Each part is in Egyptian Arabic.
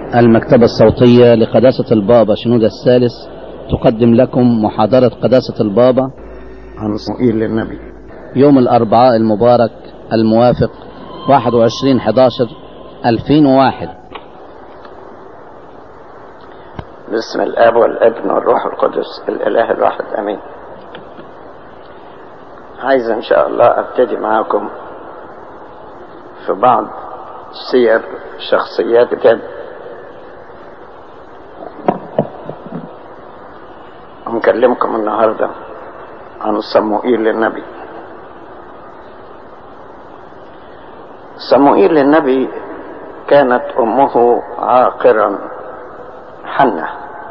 المكتبة الصوتية لقداسة البابا شنودة الثالث تقدم لكم محاضرة قداسة البابا عن صموئيل للنبي يوم الأربعاء المبارك الموافق 21 11 2001 بسم الاب والابن والروح القدس الاله الواحد امين عايز ان شاء الله ابتدي معاكم في بعض سير شخصيات كتاب ونكلمكم النهارده عن صموئيل للنبي صموئيل للنبي كانت امه عاقرا حنة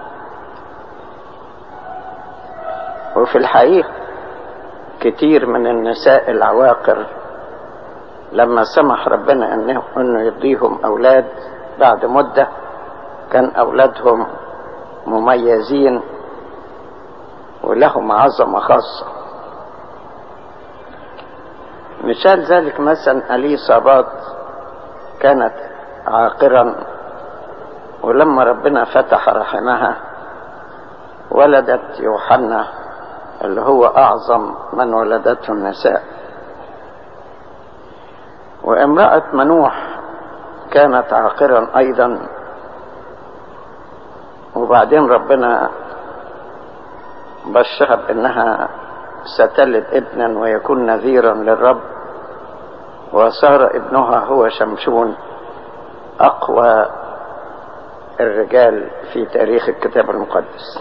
وفي الحقيقة كتير من النساء العواقر لما سمح ربنا انه, إنه يديهم اولاد بعد مدة كان اولادهم مميزين ولهم عظمة خاصة مثال ذلك مثلا اليصابات كانت عاقرا ولما ربنا فتح رحمها ولدت يوحنا اللي هو اعظم من ولدته النساء وامرأة منوح كانت عاقرا ايضا وبعدين ربنا بشرها بانها ستلد ابنا ويكون نذيرا للرب وصار ابنها هو شمشون اقوى الرجال في تاريخ الكتاب المقدس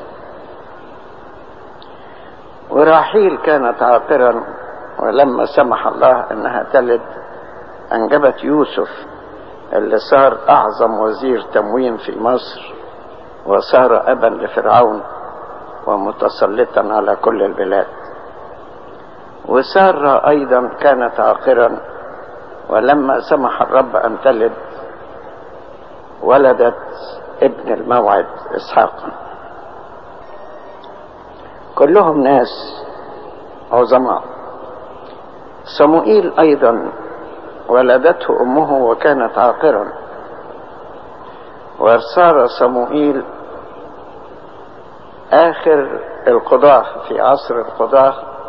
وراحيل كانت عاقرا ولما سمح الله انها تلد انجبت يوسف اللي صار اعظم وزير تموين في مصر وصار ابا لفرعون ومتسلطا على كل البلاد وسارة ايضا كانت عاقرا ولما سمح الرب ان تلد ولدت ابن الموعد اسحاق كلهم ناس عظماء صموئيل ايضا ولدته امه وكانت عاقرا وصار صموئيل اخر القضاة في عصر القضاة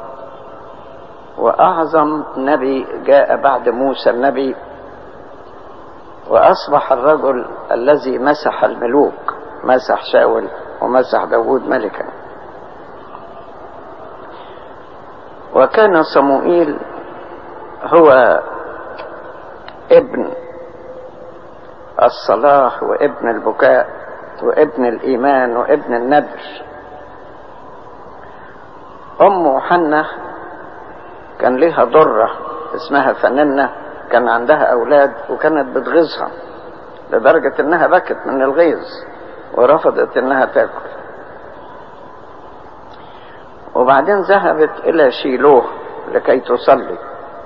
واعظم نبي جاء بعد موسى النبي واصبح الرجل الذي مسح الملوك مسح شاول ومسح داود ملكا وكان صموئيل هو ابن الصلاح وابن البكاء وابن الايمان وابن الندر امه حنة كان لها ضرة اسمها فننة كان عندها اولاد وكانت بتغيظها لدرجة انها بكت من الغيظ ورفضت انها تاكل وبعدين ذهبت الى شيلوه لكي تصلي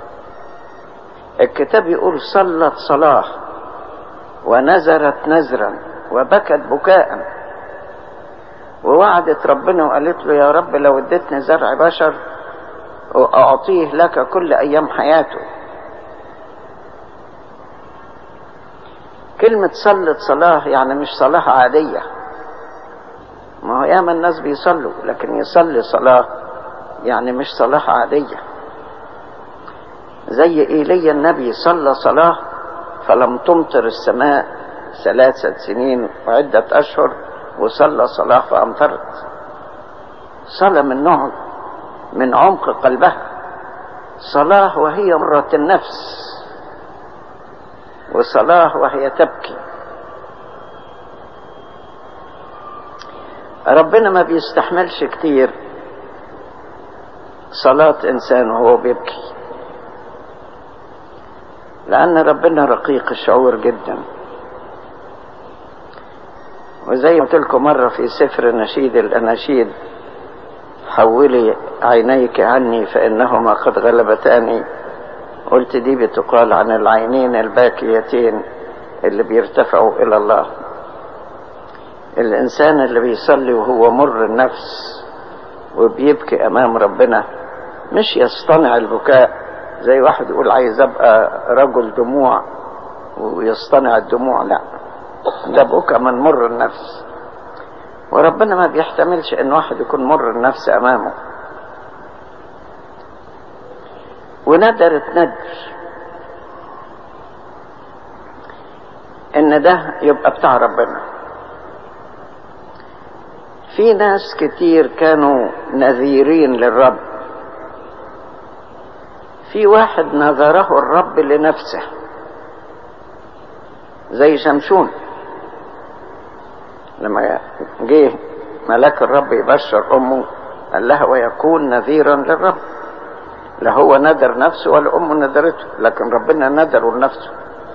الكتاب يقول صلت صلاة ونزرت نزرا وبكت بكاء ووعدت ربنا وقالت له يا رب لو اديتني زرع بشر اعطيه لك كل ايام حياته كلمة صلت صلاة يعني مش صلاة عادية ما هو ياما الناس بيصلوا لكن يصلي صلاة يعني مش صلاة عادية زي إيليا النبي صلى صلاة فلم تمطر السماء ثلاثة سنين وعدة أشهر وصلى صلاة فأمطرت صلاة من نوع من عمق قلبها صلاة وهي مرة النفس وصلاة وهي تبكي ربنا ما بيستحملش كتير صلاة إنسان وهو بيبكي لأن ربنا رقيق الشعور جدا وزي ما قلت لكم مرة في سفر نشيد الأناشيد حولي عينيك عني فإنهما قد غلبتاني قلت دي بتقال عن العينين الباكيتين اللي بيرتفعوا إلى الله الإنسان اللي بيصلي وهو مر النفس وبيبكي أمام ربنا مش يصطنع البكاء زي واحد يقول عايز أبقى رجل دموع ويصطنع الدموع لا ده بكى من مر النفس وربنا ما بيحتملش ان واحد يكون مر النفس امامه وندرت ندر ان ده يبقى بتاع ربنا في ناس كتير كانوا نذيرين للرب في واحد نذره الرب لنفسه زي شمشون لما جه ملاك الرب يبشر امه قال لها ويكون نذيرا للرب لا هو ندر نفسه ولا امه ندرته لكن ربنا ندره لنفسه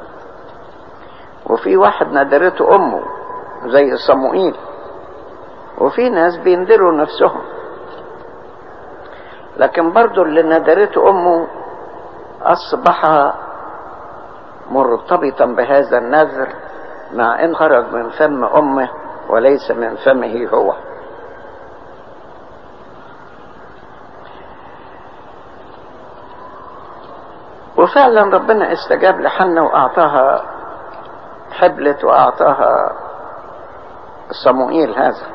وفي واحد ندرته امه زي صموئيل وفي ناس بيندروا نفسهم لكن برضو اللي ندرته امه اصبح مرتبطا بهذا النذر مع ان خرج من فم امه وليس من فمه هو وفعلا ربنا استجاب لحنا واعطاها حبلت واعطاها صموئيل هذا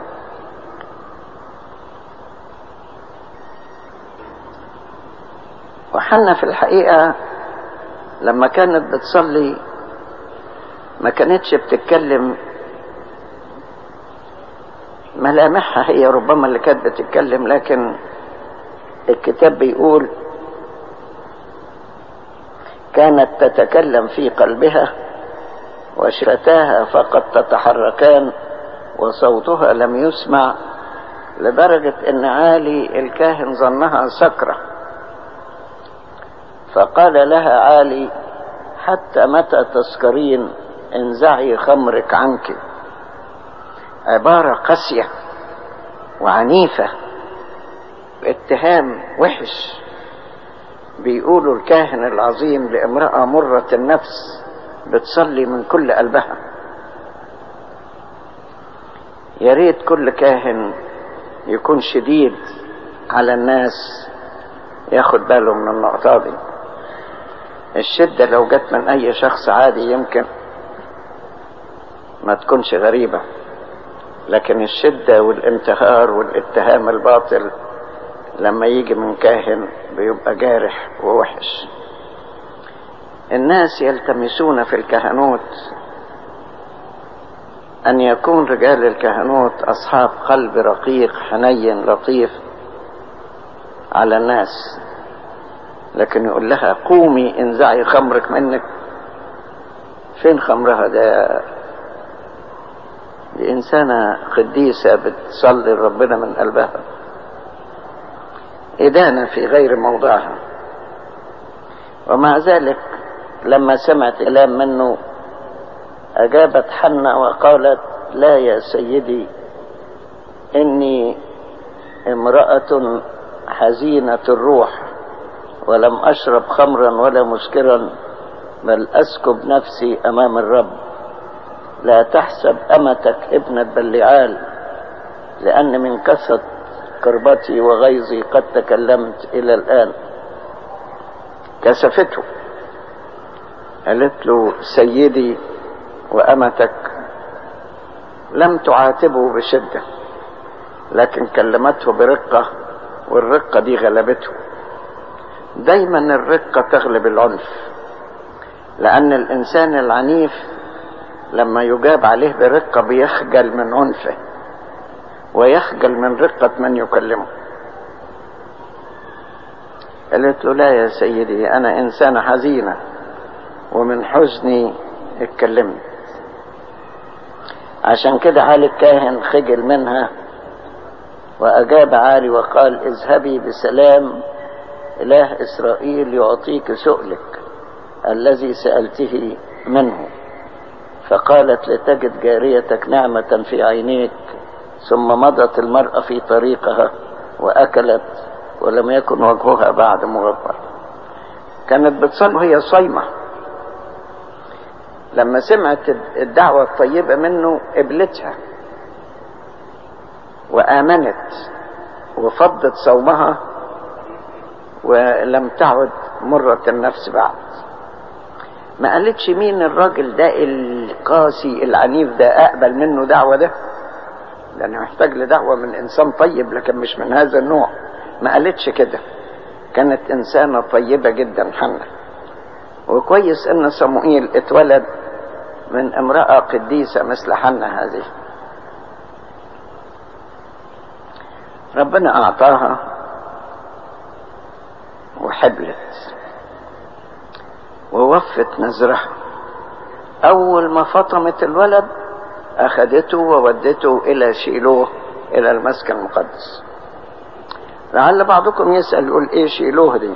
وحنا في الحقيقة لما كانت بتصلي ما كانتش بتتكلم ملامحها هي ربما اللي كانت بتتكلم لكن الكتاب بيقول كانت تتكلم في قلبها وشفتاها فقد تتحركان وصوتها لم يسمع لدرجة ان عالي الكاهن ظنها سكرة فقال لها عالي حتى متى تسكرين انزعي خمرك عنك عبارة قاسية وعنيفة اتهام وحش بيقولوا الكاهن العظيم لامرأة مرة النفس بتصلي من كل قلبها يا ريت كل كاهن يكون شديد على الناس ياخد باله من النقطة دي الشدة لو جت من أي شخص عادي يمكن ما تكونش غريبة لكن الشدة والانتهار والاتهام الباطل لما يجي من كاهن بيبقى جارح ووحش الناس يلتمسون في الكهنوت أن يكون رجال الكهنوت أصحاب قلب رقيق حنين لطيف على الناس لكن يقول لها قومي انزعي خمرك منك فين خمرها ده دي إنسانة قديسة بتصلي ربنا من قلبها إدانة في غير موضعها ومع ذلك لما سمعت كلام منه أجابت حنة وقالت لا يا سيدي إني امرأة حزينة الروح ولم أشرب خمرا ولا مسكرا بل أسكب نفسي أمام الرب لا تحسب أمتك ابنة بلعال لأن من كثرة كربتي وغيظي قد تكلمت إلى الآن كسفته قالت له سيدي وأمتك لم تعاتبه بشدة لكن كلمته برقة والرقة دي غلبته دايما الرقة تغلب العنف لأن الإنسان العنيف لما يجاب عليه برقة بيخجل من عنفه ويخجل من رقة من يكلمه قالت له لا يا سيدي أنا إنسانة حزينة ومن حزني اتكلمت عشان كده عالي الكاهن خجل منها وأجاب عالي وقال اذهبي بسلام إله إسرائيل يعطيك سؤلك الذي سألته منه فقالت لتجد جاريتك نعمة في عينيك ثم مضت المرأة في طريقها وأكلت ولم يكن وجهها بعد مغبر كانت بتصلي وهي صايمة لما سمعت الدعوة الطيبة منه قبلتها وآمنت وفضت صومها ولم تعد مرة النفس بعد ما قالتش مين الراجل ده القاسي العنيف ده اقبل منه دعوة ده ده انا محتاج لدعوة من انسان طيب لكن مش من هذا النوع ما قالتش كده كانت انسانة طيبة جدا حنة وكويس ان صموئيل اتولد من امرأة قديسة مثل حنة هذه ربنا اعطاها وحبلت ووفت نذرها اول ما فطمت الولد اخذته وودته الى شيلوه الى المسكن المقدس لعل بعضكم يسأل يقول ايه شيلوه دي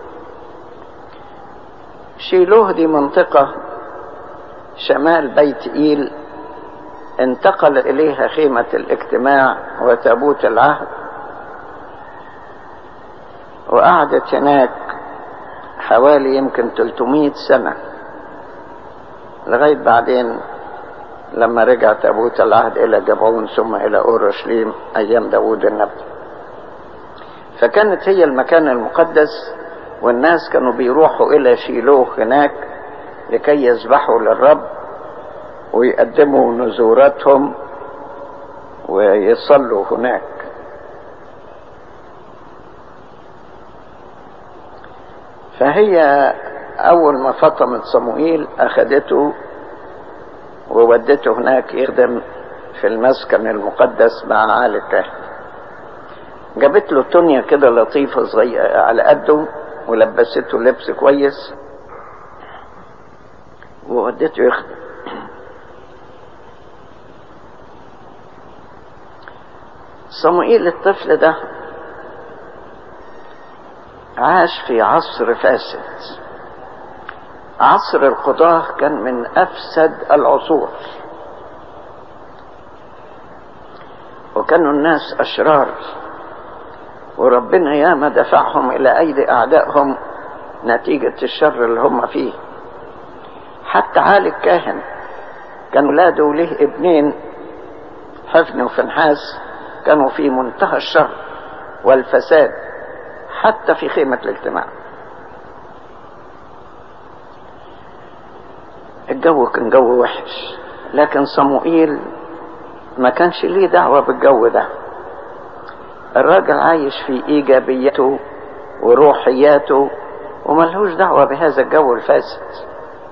شيلوه دي منطقة شمال بيت إيل انتقل إليها خيمة الاجتماع وتابوت العهد وقعدت هناك حوالي يمكن 300 سنة لغاية بعدين لما رجع تابوت العهد إلى جبعون ثم إلى أورشليم أيام داود النبي فكانت هي المكان المقدس والناس كانوا بيروحوا إلى شيلوه هناك لكي يذبحوا للرب ويقدموا نذوراتهم ويصلوا هناك فهي أول ما فطمت صموئيل أخذته وودته هناك يخدم في المسكن المقدس مع عالي الكهنة جابت له تونيا كده لطيفة صغيرة على قده ولبسته لبس كويس وودته يخدم صموئيل الطفل ده عاش في عصر فاسد عصر القضاة كان من أفسد العصور وكانوا الناس أشرار وربنا ياما دفعهم إلى أيدي أعدائهم نتيجة الشر اللي هم فيه حتى عالي الكاهن كان ولاده له ابنين حفن وفنحاس كانوا في منتهى الشر والفساد حتى في خيمة الاجتماع الجو كان جو وحش لكن صموئيل ما كانش ليه دعوة بالجو ده الراجل عايش في ايجابيته وروحياته وملهوش دعوة بهذا الجو الفاسد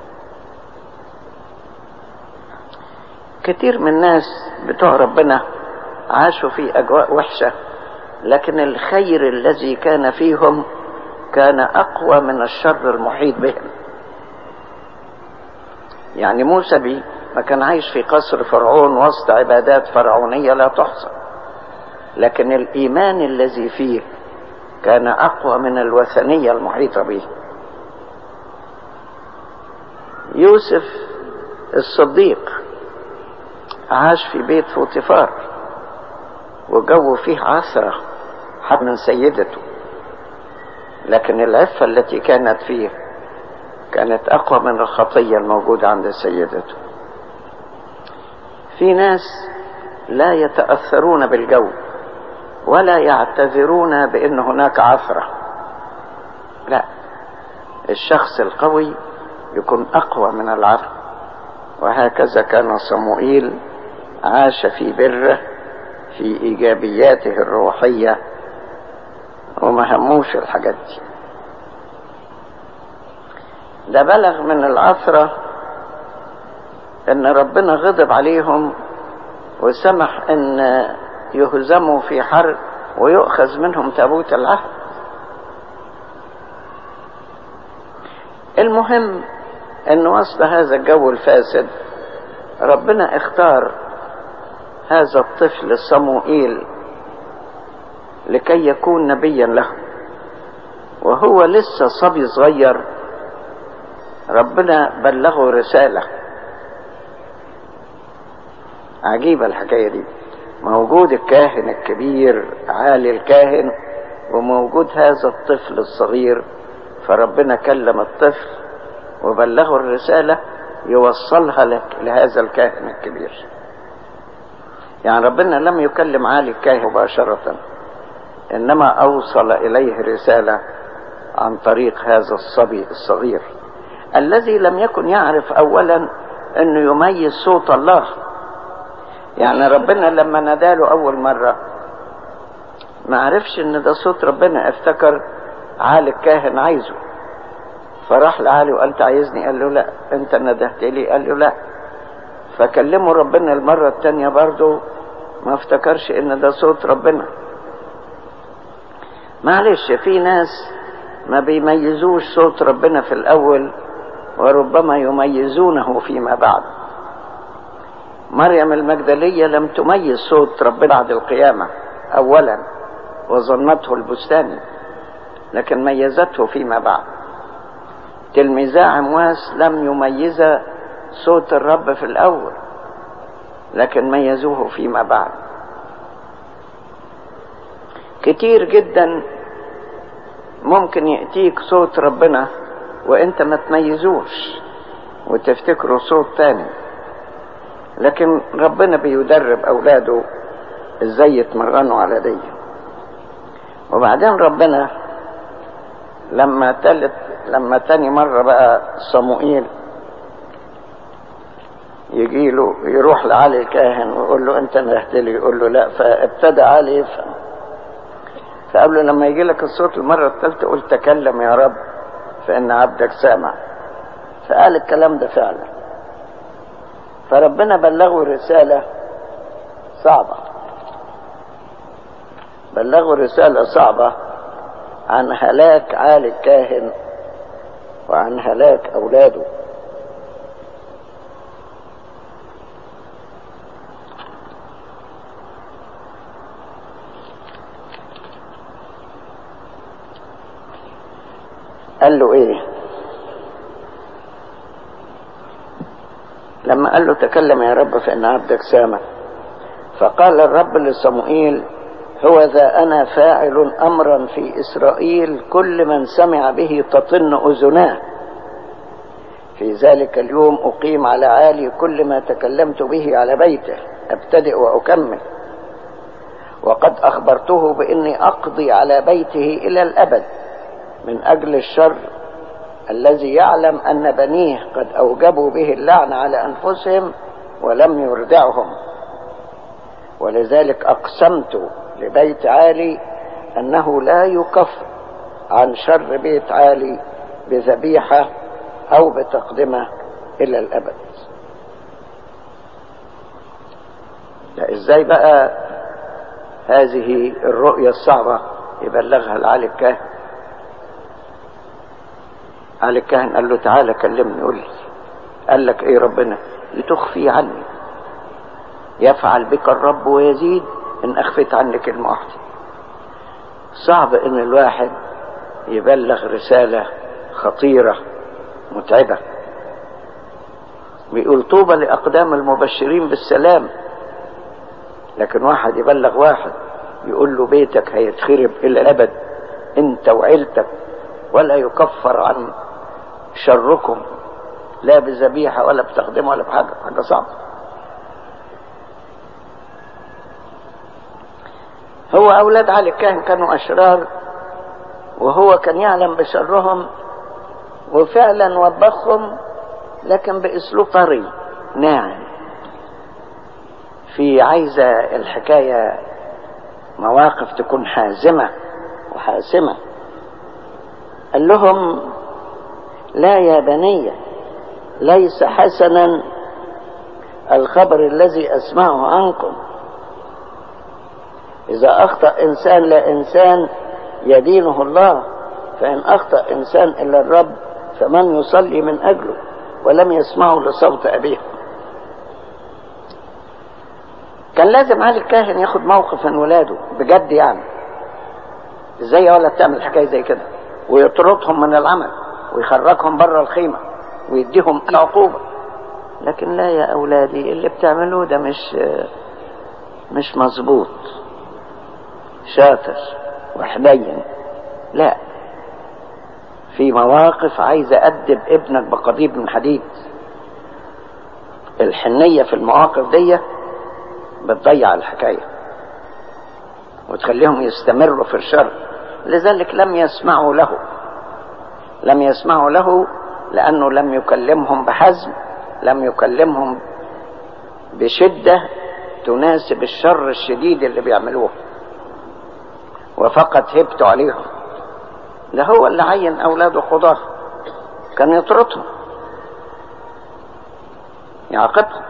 كتير من الناس بتوع ربنا عاشوا في اجواء وحشة لكن الخير الذي كان فيهم كان اقوى من الشر المحيط بهم يعني موسى بي ما كان عايش في قصر فرعون وسط عبادات فرعونية لا تحصى لكن الإيمان الذي فيه كان أقوى من الوثنية المحيطة به يوسف الصديق عاش في بيت فوتيفار وجو فيه عثرة حد من سيدته لكن العفة التي كانت فيه كانت أقوى من الخطية الموجودة عند سيدته في ناس لا يتأثرون بالجو ولا يعتذرون بأن هناك عثرة لا الشخص القوي يكون أقوى من العثرة وهكذا كان صموئيل عاش في بره في إيجابياته الروحية وما هموش الحاجات دي ده بلغ من العثرة ان ربنا غضب عليهم وسمح ان يهزموا في حرب ويؤخذ منهم تابوت العهد المهم ان وسط هذا الجو الفاسد ربنا اختار هذا الطفل صموئيل لكي يكون نبيا له وهو لسه صبي صغير ربنا بلغه رسالة عجيبة الحكاية دي موجود الكاهن الكبير عالي الكاهن وموجود هذا الطفل الصغير فربنا كلم الطفل وبلغه الرسالة يوصلها لك لهذا الكاهن الكبير يعني ربنا لم يكلم عالي الكاهن مباشرة إنما أوصل إليه رسالة عن طريق هذا الصبي الصغير الذي لم يكن يعرف اولا انه يميز صوت الله يعني ربنا لما ناداله اول مرة ما عرفش ان ده صوت ربنا افتكر عالي الكاهن عايزه فراح لعالي وقال عايزني قال له لا انت ندهت لي قال له لا فكلمه ربنا المرة التانية برضه ما افتكرش ان ده صوت ربنا معلش في ناس ما بيميزوش صوت ربنا في الاول وربما يميزونه فيما بعد مريم المجدلية لم تميز صوت ربنا بعد القيامة اولا وظنته البستاني لكن ميزته فيما بعد تلميذا عمواس لم يميز صوت الرب في الاول لكن ميزوه فيما بعد كتير جدا ممكن يأتيك صوت ربنا وانت ما تميزوش وتفتكره صوت تاني لكن ربنا بيدرب اولاده ازاي يتمرنوا على دي وبعدين ربنا لما تلت لما تاني مرة بقى صموئيل يجي له يروح لعلي الكاهن ويقول له انت نهت لي يقول له لا فابتدى علي يفهم فقال له لما يجي لك الصوت المرة الثالثة قل تكلم يا رب فإن عبدك سامع فقال الكلام ده فعلا فربنا بلغه رسالة صعبة بلغه رسالة صعبة عن هلاك عالي الكاهن وعن هلاك أولاده قال له ايه لما قال له تكلم يا رب فإن عبدك سامع فقال الرب لصموئيل هو ذا أنا فاعل أمرا في إسرائيل كل من سمع به تطن أذناه في ذلك اليوم أقيم على عالي كل ما تكلمت به على بيته أبتدئ وأكمل وقد أخبرته بإني أقضي على بيته إلى الأبد من أجل الشر الذي يعلم أن بنيه قد أوجبوا به اللعن على أنفسهم ولم يردعهم ولذلك أقسمت لبيت عالي أنه لا يكف عن شر بيت عالي بذبيحة أو بتقدمة إلى الأبد إزاي بقى هذه الرؤية الصعبة يبلغها العالي الكاهن قال الكاهن قال له تعالى كلمني قول لي قال لك ايه ربنا لتخفي عني يفعل بك الرب ويزيد ان اخفيت عني كلمة واحدة صعب ان الواحد يبلغ رسالة خطيرة متعبة بيقول طوبى لأقدام المبشرين بالسلام لكن واحد يبلغ واحد يقول له بيتك هيتخرب إلى الأبد أنت وعيلتك ولا يكفر عن شركم لا بذبيحة ولا بتقدمة ولا بحاجة حاجة صعبة هو أولاد علي الكاهن كانوا أشرار وهو كان يعلم بشرهم وفعلا وبخهم لكن بأسلوب طري ناعم في عايزة الحكاية مواقف تكون حازمة وحاسمة قال لهم لا يا بني ليس حسنا الخبر الذي أسمعه عنكم إذا أخطأ إنسان لا إنسان يدينه الله فإن أخطأ إنسان إلا الرب فمن يصلي من أجله ولم يسمعوا لصوت أبيه كان لازم علي الكاهن ياخد موقف من ولاده بجد يعني ازاي يا ولد تعمل حكايه زي كده ويطردهم من العمل ويخرجهم بره الخيمه ويديهم العقوبه لكن لا يا اولادي اللي بتعملوه ده مش مش مظبوط شاطر وحنين لا في مواقف عايز أدب ابنك بقضيب من حديد الحنية في المواقف دي بتضيع الحكاية وتخليهم يستمروا في الشر لذلك لم يسمعوا له لم يسمعوا له لأنه لم يكلمهم بحزم لم يكلمهم بشدة تناسب الشر الشديد اللي بيعملوه وفقط هبت عليهم ده هو اللي عين أولاده قضاة كان يطردهم يعاقبهم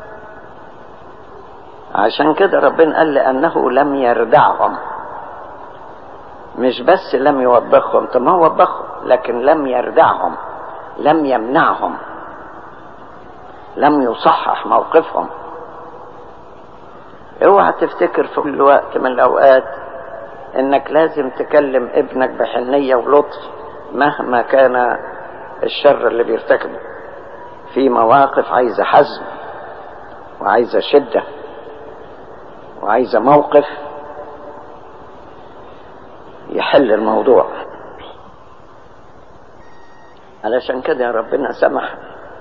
عشان كده ربنا قال لأنه لم يردعهم مش بس لم يوبخهم طب ما هو وبخهم لكن لم يردعهم لم يمنعهم لم يصحح موقفهم اوعى تفتكر في كل وقت من الاوقات انك لازم تكلم ابنك بحنية ولطف مهما كان الشر اللي بيرتكبه في مواقف عايزة حزم وعايزة شدة وعايزة موقف يحل الموضوع علشان كده ربنا سمح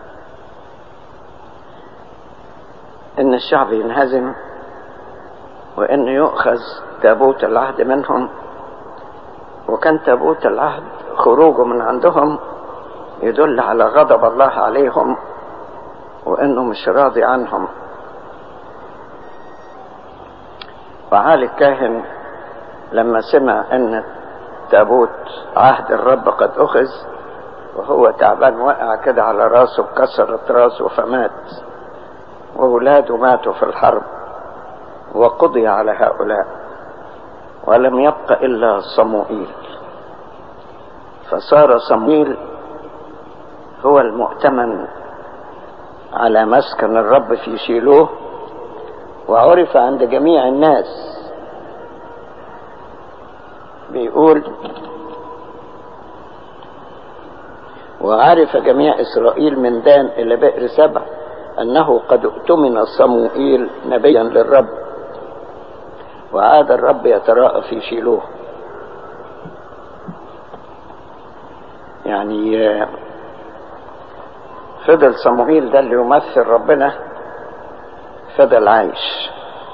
ان الشعب ينهزم وان يؤخذ تابوت العهد منهم وكان تابوت العهد خروجه من عندهم يدل على غضب الله عليهم وانه مش راضي عنهم وعالي الكاهن لما سمع ان تابوت عهد الرب قد اخذ وهو تعبان وقع كده على راسه كسرت راسه فمات وولاده ماتوا في الحرب وقضي على هؤلاء ولم يبق الا صموئيل فصار صموئيل هو المؤتمن على مسكن الرب في شيلوه وعرف عند جميع الناس بيقول وعرف جميع إسرائيل من دان إلى بئر سبع أنه قد اؤتمن صموئيل نبيا للرب وعاد الرب يتراءى في شيلوه يعني فضل صموئيل ده اللي يمثل ربنا فضل عايش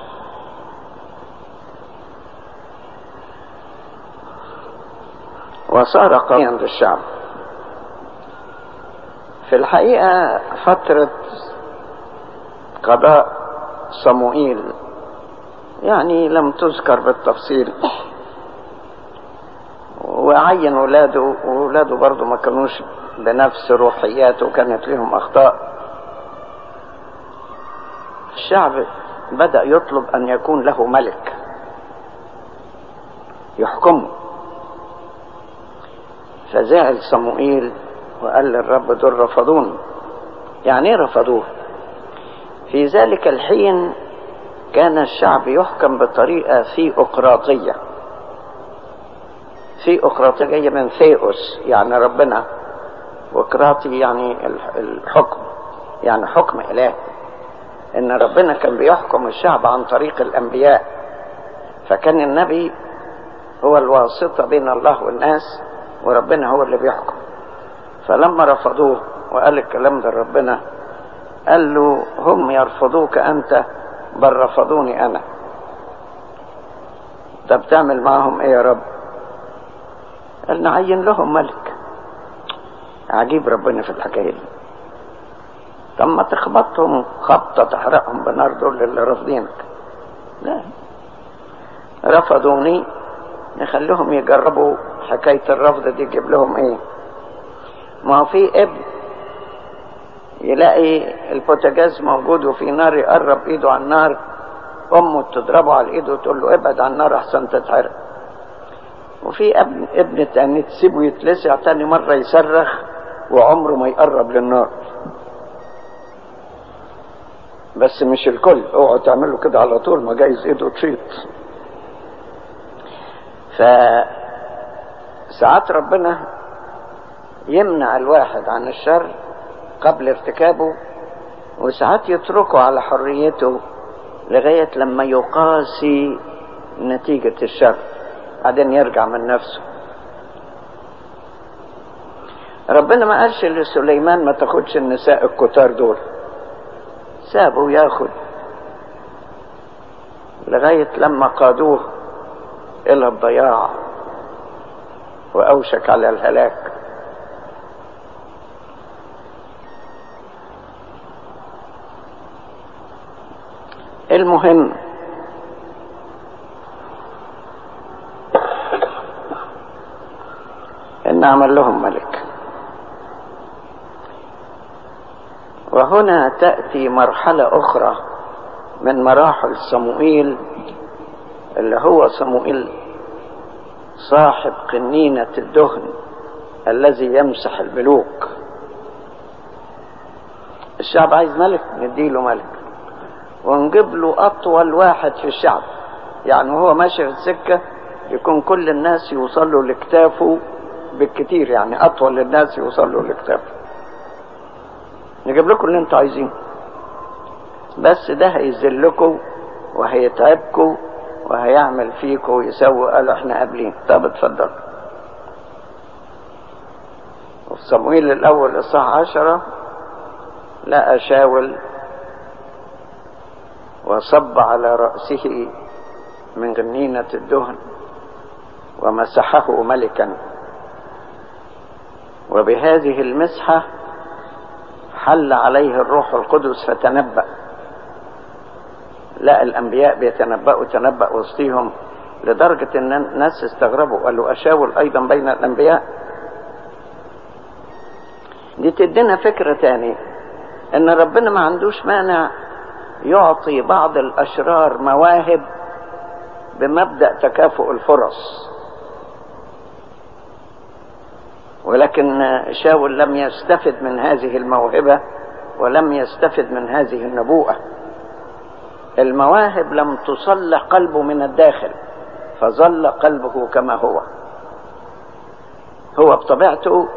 وصار قويا للشعب في الحقيقة فترة قضاء صموئيل يعني لم تذكر بالتفصيل وعين ولاده وولاده برضه ما كانوش بنفس روحياته وكانت لهم أخطاء الشعب بدأ يطلب أن يكون له ملك يحكمه فزعل صموئيل وقال للرب دول رفضوني يعني ايه رفضوه في ذلك الحين كان الشعب يحكم بطريقة ثيوقراطية ثيوقراطية جاية من ثيوس يعني ربنا وقراطي يعني الحكم يعني حكم إله إن ربنا كان بيحكم الشعب عن طريق الأنبياء فكان النبي هو الواسطة بين الله والناس وربنا هو اللي بيحكم فلما رفضوه وقال الكلام ده لربنا قال له هم يرفضوك أنت بل رفضوني أنا طب تعمل معهم إيه يا رب قال نعين لهم ملك عجيب ربنا في الحكاية دي طب ما تخبطهم خبطة تحرقهم بنار دول اللي رافضينك لا رفضوني نخليهم يجربوا حكاية الرفض دي تجيب لهم ايه ما هو في ابن يلاقي البوتاجاز موجود وفي نار يقرب ايده على النار امه تضربه على ايده وتقول له ابعد عن النار احسن تتحرق وفي ابن ابن تاني تسيبه يتلسع تاني مرة يصرخ وعمره ما يقرب للنار بس مش الكل اوعوا تعملوا كده على طول ما جايز ايده تشيط فساعات ربنا يمنع الواحد عن الشر قبل ارتكابه وساعات يتركه على حريته لغاية لما يقاسي نتيجة الشر بعدين يرجع من نفسه ربنا ما قالش لسليمان ما تاخدش النساء الكتار دول سابه ياخد لغاية لما قادوه إلى الضياع وأوشك على الهلاك المهم ان عمل لهم ملك وهنا تأتي مرحلة أخرى من مراحل صموئيل اللي هو صموئيل صاحب قنينة الدهن الذي يمسح الملوك الشعب عايز ملك نديله ملك ونجيب له أطول واحد في الشعب يعني وهو ماشي في السكة يكون كل الناس يوصلوا لكتافه بالكتير يعني أطول الناس يوصلوا لكتافه نجيب لكم اللي انتوا عايزينه بس ده هيذلكم وهيتعبكم وهيعمل فيكم ويسوي قالوا احنا قابلين طب اتفضل وفي صمويل الاول الصح عشرة لقى شاول وصب على رأسه من غنينة الدهن ومسحه ملكا وبهذه المسحة حل عليه الروح القدس فتنبأ لا الأنبياء بيتنبأوا تنبأ وسطيهم لدرجة أن الناس استغربوا قالوا أشاول أيضا بين الأنبياء دي تدينا فكرة تاني أن ربنا ما عندوش مانع يعطي بعض الأشرار مواهب بمبدأ تكافؤ الفرص ولكن شاول لم يستفد من هذه الموهبة ولم يستفد من هذه النبوءة المواهب لم تصلح قلبه من الداخل فظل قلبه كما هو هو بطبيعته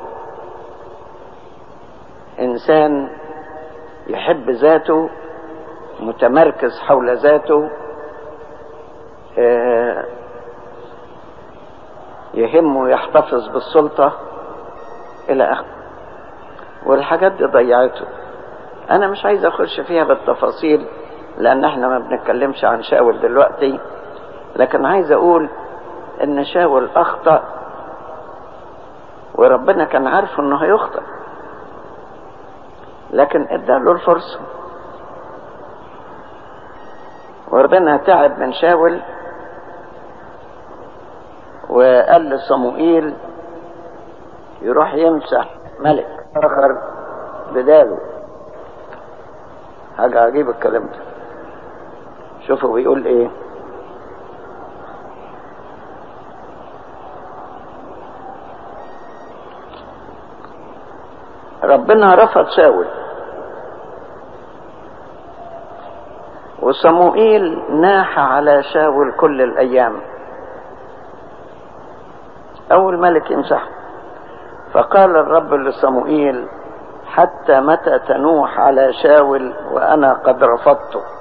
انسان يحب ذاته متمركز حول ذاته يهمه يحتفظ بالسلطه الى اخره والحاجات دي ضيعته انا مش عايز اخش فيها بالتفاصيل لان احنا ما بنتكلمش عن شاول دلوقتي لكن عايز اقول ان شاول اخطأ وربنا كان عارف انه هيخطئ لكن اداله الفرصة وربنا تعب من شاول وقال لصموئيل يروح يمسح ملك اخر بداله حاجة عجيب الكلام ده شوفوا بيقول ايه ربنا رفض شاول وصموئيل ناح على شاول كل الايام اول ملك يمسحه فقال الرب لصموئيل حتى متى تنوح على شاول وانا قد رفضته